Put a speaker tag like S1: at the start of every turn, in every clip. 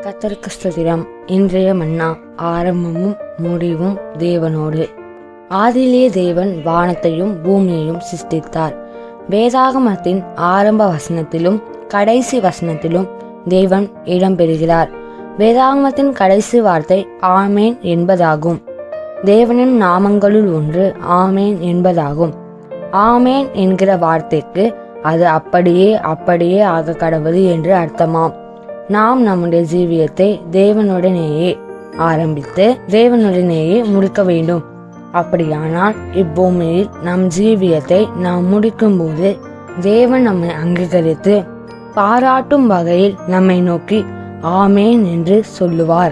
S1: கத்தருக்கு ஸ்துதிரம் இன்றைய மன்னா ஆரம்பமும் முடிவும் தேவனோடு ஆதியிலே தேவன் வானத்தையும் பூமியையும் சிருஷ்டித்தார் வேதாகமத்தின் ஆரம்ப வசனத்திலும் கடைசி வசனத்திலும் தேவன் இடம்பெறுகிறார் வேதாகமத்தின் கடைசி வார்த்தை ஆமேன் என்பதாகும் தேவனின் நாமங்களுள் ஒன்று ஆமேன் என்பதாகும் ஆமேன் என்கிற வார்த்தைக்கு அது அப்படியே அப்படியே ஆக கடவுது என்று அர்த்தமாம் நாம் நம்முடைய ஜீவியத்தை தேவனுடனேயே ஆரம்பித்து தேவனுடனேயே முடிக்க வேண்டும் அப்படியானால் இப்பூமியில் நம் ஜீவியத்தை நாம் முடிக்கும்போது தேவன் நம்மை அங்கீகரித்து பாராட்டும் வகையில் நம்மை நோக்கி ஆமேன் என்று சொல்லுவார்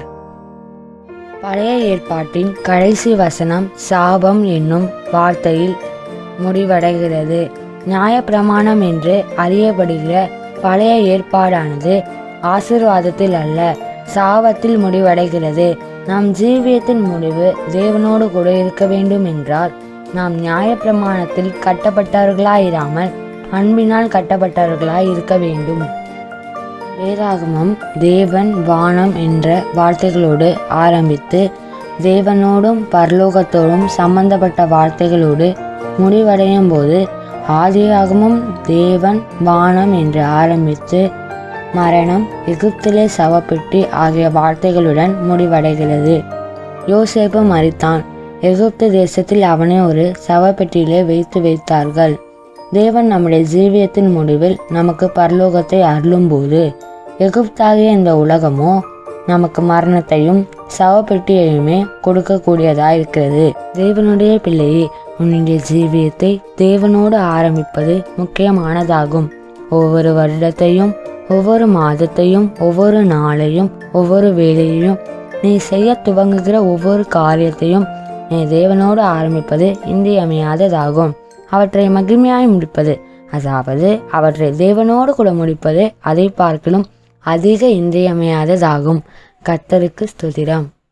S1: பழைய ஏற்பாட்டின் கடைசி வசனம் சாபம் என்னும் வார்த்தையில் முடிவடைகிறது நியாயப்பிரமாணம் என்று அறியப்படுகிற பழைய ஏற்பாடானது ஆசிர்வாதத்தில் அல்ல சாபத்தில் முடிவடைகிறது நம் ஜீவியத்தின் முடிவு தேவனோடு கூட இருக்க வேண்டும் என்றால் நாம் நியாயப்பிரமாணத்தில் கட்டப்பட்டவர்களாயிராமல் அன்பினால் கட்டப்பட்டவர்களாய் இருக்க வேண்டும் வேதாகமம் தேவன் வானம் என்ற வார்த்தைகளோடு ஆரம்பித்து தேவனோடும் பரலோகத்தோடும் சம்பந்தப்பட்ட வார்த்தைகளோடு முடிவடையும் போது ஆதியாகமும் தேவன் வானம் என்று ஆரம்பித்து மரணம் எகிப்திலே சவப்பெட்டி ஆகிய வார்த்தைகளுடன் முடிவடைகிறது யோசேப்பு மறித்தான் எகிப்து தேசத்தில் அவனை ஒரு சவப்பெட்டியிலே வைத்து வைத்தார்கள் தேவன் நம்முடைய ஜீவியத்தின் முடிவில் நமக்கு பரலோகத்தை அருளும்போது எகிப்தாகிய இந்த உலகமோ நமக்கு மரணத்தையும் சவப்பெட்டியையுமே கொடுக்கக்கூடியதா இருக்கிறது தேவனுடைய பிள்ளையே உன்னுடைய ஜீவியத்தை தேவனோடு ஆரம்பிப்பது முக்கியமானதாகும் ஒவ்வொரு வருடத்தையும் ஒவ்வொரு மாதத்தையும் ஒவ்வொரு நாளையும் ஒவ்வொரு வேலையையும் நீ செய்ய துவங்குகிற ஒவ்வொரு காரியத்தையும் நீ தேவனோடு ஆரம்பிப்பது இன்றியமையாததாகும் அவற்றை மகிமையாய் முடிப்பது அதாவது அவற்றை தேவனோடு கூட முடிப்பது அதை பார்க்கலும் அதிக இன்றியமையாததாகும் கத்தருக்கு ஸ்துதிரம்